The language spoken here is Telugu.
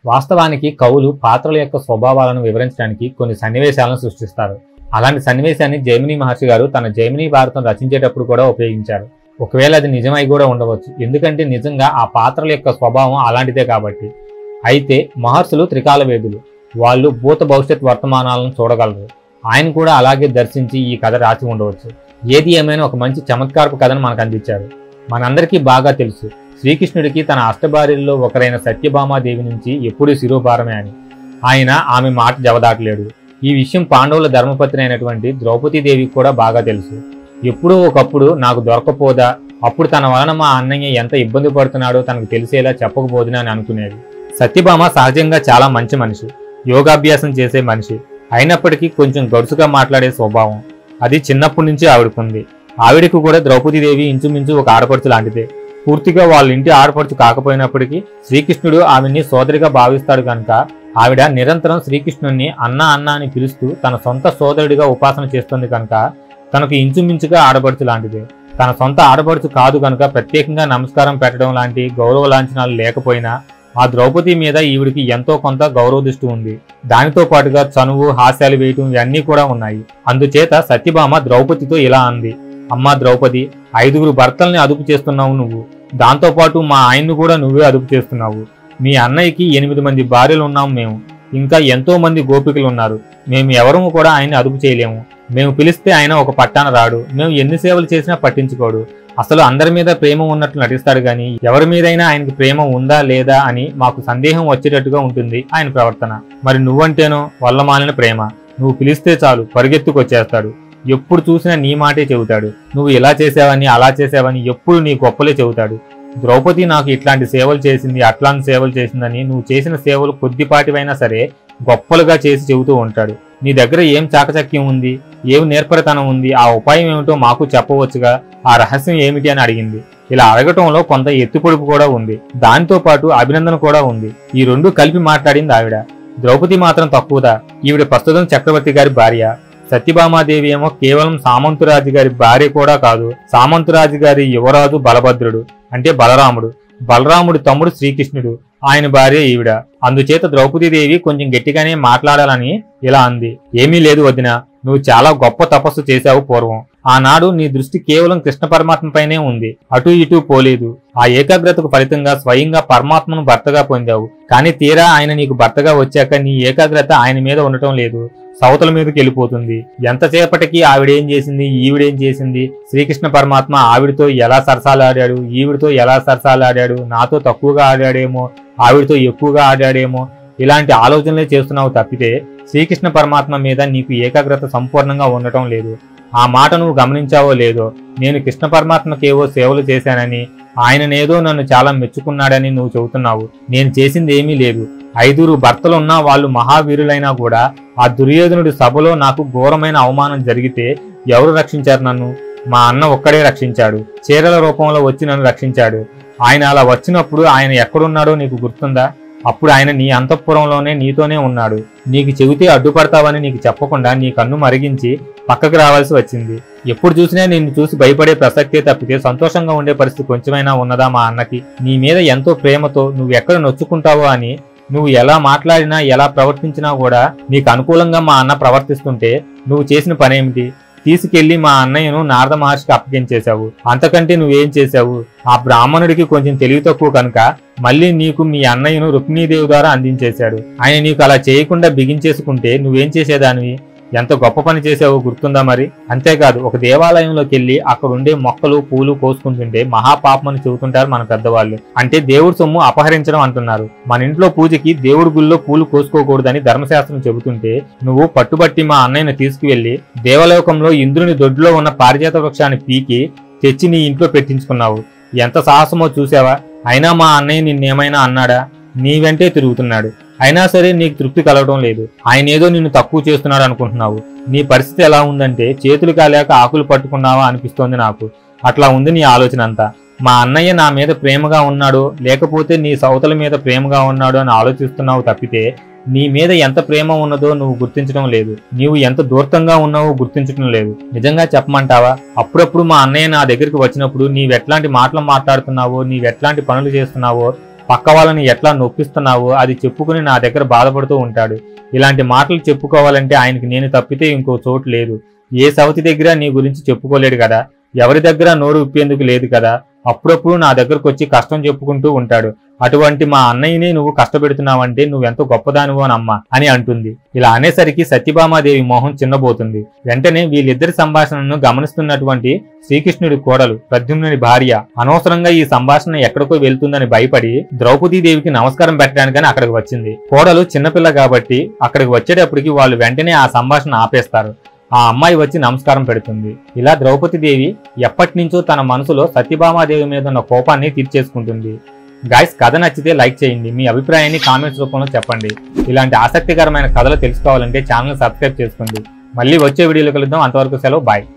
వాస్తవానికి కవులు పాత్రల యొక్క స్వభావాలను వివరించడానికి కొన్ని సన్నివేశాలను సృష్టిస్తారు అలాంటి సన్నివేశాన్ని జైమిని మహర్షి గారు తన జైమిని భారతం రచించేటప్పుడు కూడా ఉపయోగించారు ఒకవేళ అది నిజమై కూడా ఉండవచ్చు ఎందుకంటే నిజంగా ఆ పాత్రల యొక్క స్వభావం అలాంటిదే కాబట్టి అయితే మహర్షులు త్రికాలవేదులు వాళ్ళు భూత భవిష్యత్ వర్తమానాలను చూడగలరు ఆయన కూడా అలాగే దర్శించి ఈ కథ రాసి ఉండవచ్చు ఏది ఏమైనా ఒక మంచి చమత్కారపు కథను మనకు అందించారు మనందరికీ బాగా తెలుసు శ్రీకృష్ణుడికి తన అష్టభార్యల్లో ఒకరైన సత్యభామాదేవి నుంచి ఎప్పుడూ శిరోభారమే అని ఆయన ఆమె మాట జవదాటలేడు ఈ విషయం పాండవుల ధర్మపత్ని అయినటువంటి ద్రౌపదీదేవికి కూడా బాగా తెలుసు ఎప్పుడూ ఒకప్పుడు నాకు దొరకపోదా అప్పుడు తన వలన మా అన్నయ్య ఎంత ఇబ్బంది పడుతున్నాడో తనకు తెలిసేలా చెప్పకపోదునా అని అనుకునేది సత్యభామ సహజంగా చాలా మంచి మనిషి యోగాభ్యాసం చేసే మనిషి అయినప్పటికీ కొంచెం గడుసుగా మాట్లాడే స్వభావం అది చిన్నప్పటి నుంచి ఆవిడకుంది ఆవిడకు కూడా ద్రౌపదీదేవి ఇంచుమించు ఒక ఆడపడుచు లాంటిదే పూర్తిగా వాళ్ళ ఇంటి ఆడపడుచు కాకపోయినప్పటికీ శ్రీకృష్ణుడు ఆమెని సోదరిగా భావిస్తాడు కనుక ఆవిడ నిరంతరం శ్రీకృష్ణుణ్ణి అన్న అన్న అని పిలుస్తూ తన సొంత సోదరుడిగా ఉపాసన చేస్తుంది కనుక తనకు ఇంచుమించుగా ఆడపడుచు లాంటిదే తన సొంత ఆడపడుచు కాదు కనుక ప్రత్యేకంగా నమస్కారం పెట్టడం లాంటి గౌరవ లాంఛనాలు లేకపోయినా ఆ ద్రౌపది మీద ఈవిడికి ఎంతో కొంత గౌరవ దృష్టి ఉంది దానితో పాటుగా చనువు హాస్యాలు వేయటం ఇవన్నీ కూడా ఉన్నాయి అందుచేత సత్యభామ ద్రౌపదితో ఇలా అంది అమ్మా ద్రౌపది ఐదుగురు భర్తల్ని అదుపు చేస్తున్నావు నువ్వు దాంతోపాటు మా ఆయన్ను కూడా నువ్వే అదుపు చేస్తున్నావు మీ అన్నయ్యకి ఎనిమిది మంది భార్యలు ఉన్నాం మేము ఇంకా ఎంతో మంది గోపికలు ఉన్నారు మేము ఎవరము కూడా ఆయన్ని అదుపు చేయలేము మేము పిలిస్తే ఆయన ఒక పట్టాన రాడు మేము ఎన్ని సేవలు చేసినా పట్టించుకోడు అసలు అందరి మీద ప్రేమ ఉన్నట్లు నటిస్తాడు గాని ఎవరి మీదైనా ఆయనకి ప్రేమ ఉందా లేదా అని మాకు సందేహం వచ్చేటట్టుగా ఉంటుంది ఆయన ప్రవర్తన మరి నువ్వంటేనో వల్లమాలిన ప్రేమ నువ్వు పిలిస్తే చాలు పరిగెత్తుకొచ్చేస్తాడు ఎప్పుడు చూసినా నీ మాటే చెబుతాడు నువ్వు ఇలా చేసావని అలా చేసావని ఎప్పుడు నీ గొప్పలే చెబుతాడు ద్రౌపది నాకు ఇట్లాంటి సేవలు చేసింది అట్లాంటి సేవలు చేసిందని నువ్వు చేసిన సేవలు కొద్దిపాటివైనా సరే గొప్పలుగా చేసి చెబుతూ ఉంటాడు నీ దగ్గర ఏం చాకచక్యం ఉంది ఏం నేర్పరితనం ఉంది ఆ ఉపాయం ఏమిటో మాకు చెప్పవచ్చుగా ఆ రహస్యం ఏమిటి అని అడిగింది ఇలా అడగటంలో కొంత ఎత్తుపొడుపు కూడా ఉంది దానితో పాటు అభినందన కూడా ఉంది ఈ రెండు కలిపి మాట్లాడింది ఆవిడ ద్రౌపది మాత్రం తక్కువదా ఈవిడ ప్రస్తుతం చక్రవర్తి గారి భార్య సత్యభామాదేవి ఏమో కేవలం సామంతురాజు గారి భార్య కూడా కాదు సామంతురాజు గారి యువరాజు బలభద్రుడు అంటే బలరాముడు బలరాముడి తమ్ముడు శ్రీకృష్ణుడు ఆయన భార్య ఈవిడ అందుచేత ద్రౌపదీదేవి కొంచెం గట్టిగానే మాట్లాడాలని ఇలా అంది ఏమీ లేదు వదిన నువ్వు చాలా గొప్ప తపస్సు చేశావు పూర్వం ఆనాడు నీ దృష్టి కేవలం కృష్ణ పరమాత్మ పైనే ఉంది అటు ఇటు పోలేదు ఆ ఏకాగ్రతకు ఫలితంగా స్వయంగా పరమాత్మను భర్తగా పొందావు కానీ తీరా ఆయన నీకు భర్తగా వచ్చాక నీ ఏకాగ్రత ఆయన మీద ఉండటం లేదు సవతల మీదకి వెళ్ళిపోతుంది ఎంతసేపటికి ఆవిడేం చేసింది ఈవిడేం చేసింది శ్రీకృష్ణ పరమాత్మ ఆవిడతో ఎలా సరసాలాడాడు ఈవిడితో ఎలా సరసాలాడాడు నాతో తక్కువగా ఆడాడేమో ఆవిడతో ఎక్కువగా ఆడాడేమో ఇలాంటి ఆలోచనలే చేస్తున్నావు తప్పితే శ్రీకృష్ణ పరమాత్మ మీద నీకు ఏకాగ్రత సంపూర్ణంగా ఉండటం లేదు ఆ మాట నువ్వు గమనించావో లేదో నేను కృష్ణ పరమాత్మకేవో సేవలు చేశానని ఆయననేదో నన్ను చాలా మెచ్చుకున్నాడని నువ్వు చెబుతున్నావు నేను చేసింది ఏమీ లేదు ఐదుగురు భర్తలున్నా వాళ్ళు మహావీరులైనా కూడా ఆ దుర్యోధనుడి సభలో నాకు ఘోరమైన అవమానం జరిగితే ఎవరు రక్షించారు నన్ను మా అన్న ఒక్కడే రక్షించాడు చీరల రూపంలో వచ్చి నన్ను రక్షించాడు ఆయన అలా వచ్చినప్పుడు ఆయన ఎక్కడున్నాడో నీకు గుర్తుందా అప్పుడు ఆయన నీ అంతఃపురంలోనే నీతోనే ఉన్నాడు నీకు చెబితే అడ్డుపడతావని నీకు చెప్పకుండా నీ కన్ను మరిగించి పక్కకు రావాల్సి వచ్చింది ఎప్పుడు చూసినా నిన్ను చూసి భయపడే ప్రసక్తే తప్పితే సంతోషంగా ఉండే పరిస్థితి కొంచెమైనా ఉన్నదా మా అన్నకి నీ మీద ఎంతో ప్రేమతో నువ్వు ఎక్కడ నొచ్చుకుంటావో అని నువ్వు ఎలా మాట్లాడినా ఎలా ప్రవర్తించినా కూడా నీకు అనుకూలంగా మా అన్న ప్రవర్తిస్తుంటే నువ్వు చేసిన పనేమిటి తీసుకెళ్లి మా అన్నయ్యను నారద మహర్షికి అప్పగించేశావు అంతకంటే నువ్వేం చేశావు ఆ బ్రాహ్మణుడికి కొంచెం తెలివి తక్కువ కనుక మళ్ళీ నీకు మీ అన్నయ్యను రుక్మిణీదేవి ద్వారా అందించేశాడు ఆయన నీకు అలా చేయకుండా బిగించేసుకుంటే నువ్వేం చేసేదానివి ఎంత గొప్ప పని చేసావో గుర్తుందా మరి అంతేకాదు ఒక దేవాలయంలోకి వెళ్ళి అక్కడ ఉండే మొక్కలు పూలు కోసుకుంటుంటే మహాపాపమని చెబుతుంటారు మన పెద్దవాళ్ళు అంటే దేవుడి సొమ్ము అపహరించడం అంటున్నారు మన ఇంట్లో పూజకి దేవుడి గుళ్ళో పూలు కోసుకోకూడదని ధర్మశాస్త్రం చెబుతుంటే నువ్వు పట్టుబట్టి మా అన్నయ్యను తీసుకువెళ్లి దేవలోకంలో ఇంద్రుని దొడ్లో ఉన్న పారిజాత వృక్షాన్ని పీకి తెచ్చి నీ ఇంట్లో పెట్టించుకున్నావు ఎంత సాహసమో చూసావా అయినా మా అన్నయ్య నిన్నేమైనా అన్నాడా నీ వెంటే తిరుగుతున్నాడు అయినా సరే నీకు తృప్తి కలగడం లేదు ఆయన ఏదో నిన్ను తక్కువ చేస్తున్నాడు అనుకుంటున్నావు నీ పరిస్థితి ఎలా ఉందంటే చేతులు కాలేక ఆకులు పట్టుకున్నావా అనిపిస్తోంది నాకు అట్లా ఉంది నీ ఆలోచన అంతా మా అన్నయ్య నా మీద ప్రేమగా ఉన్నాడో లేకపోతే నీ సౌతల మీద ప్రేమగా ఉన్నాడో అని ఆలోచిస్తున్నావు తప్పితే నీ మీద ఎంత ప్రేమ ఉన్నదో నువ్వు గుర్తించడం లేదు నీవు ఎంత దూర్తంగా ఉన్నావో గుర్తించడం లేదు నిజంగా చెప్పమంటావా అప్పుడప్పుడు మా అన్నయ్య నా దగ్గరికి వచ్చినప్పుడు నీవెట్లాంటి మాటలు మాట్లాడుతున్నావో నీవెట్లాంటి పనులు చేస్తున్నావో పక్క వాళ్ళని ఎట్లా నొప్పిస్తున్నావో అది చెప్పుకుని నా దగ్గర బాధపడుతూ ఉంటాడు ఇలాంటి మాటలు చెప్పుకోవాలంటే ఆయనకి నేను తప్పితే ఇంకో చోటు లేదు ఏ సవతి దగ్గర నీ గురించి చెప్పుకోలేడు కదా ఎవరి దగ్గర నోరు ఉప్పేందుకు లేదు కదా అప్పుడప్పుడు నా దగ్గరకు వచ్చి కష్టం చెప్పుకుంటూ ఉంటాడు అటువంటి మా అన్నయ్యని నువ్వు కష్టపెడుతున్నావంటే నువ్వెంతో గొప్పదానివో నమ్మా అని అంటుంది ఇలా అనేసరికి సత్యభామాదేవి మోహం చిన్నబోతుంది వెంటనే వీళ్ళిద్దరి సంభాషణను గమనిస్తున్నటువంటి శ్రీకృష్ణుడి కోడలు ప్రద్యుమ్నుడి భార్య అనవసరంగా ఈ సంభాషణ ఎక్కడికో వెళ్తుందని భయపడి ద్రౌపదీదేవికి నమస్కారం పెట్టడానికని అక్కడికి వచ్చింది కోడలు చిన్నపిల్ల కాబట్టి అక్కడికి వచ్చేటప్పటికి వాళ్ళు వెంటనే ఆ సంభాషణ ఆపేస్తారు ఆ అమ్మాయి వచ్చి నమస్కారం పెడుతుంది ఇలా ద్రౌపదీదేవి ఎప్పటి నుంచో తన మనసులో సత్యభామాదేవి మీద ఉన్న కోపాన్ని తీర్చేసుకుంటుంది గాయస్ కథ నచ్చితే లైక్ చేయండి మీ అభిప్రాయాన్ని కామెంట్స్ రూపంలో చెప్పండి ఇలాంటి ఆసక్తికరమైన కథలు తెలుసుకోవాలంటే ఛానల్ సబ్స్క్రైబ్ చేసుకోండి మళ్ళీ వచ్చే వీడియోలో కలుద్దాం అంతవరకు సెలవు బాయ్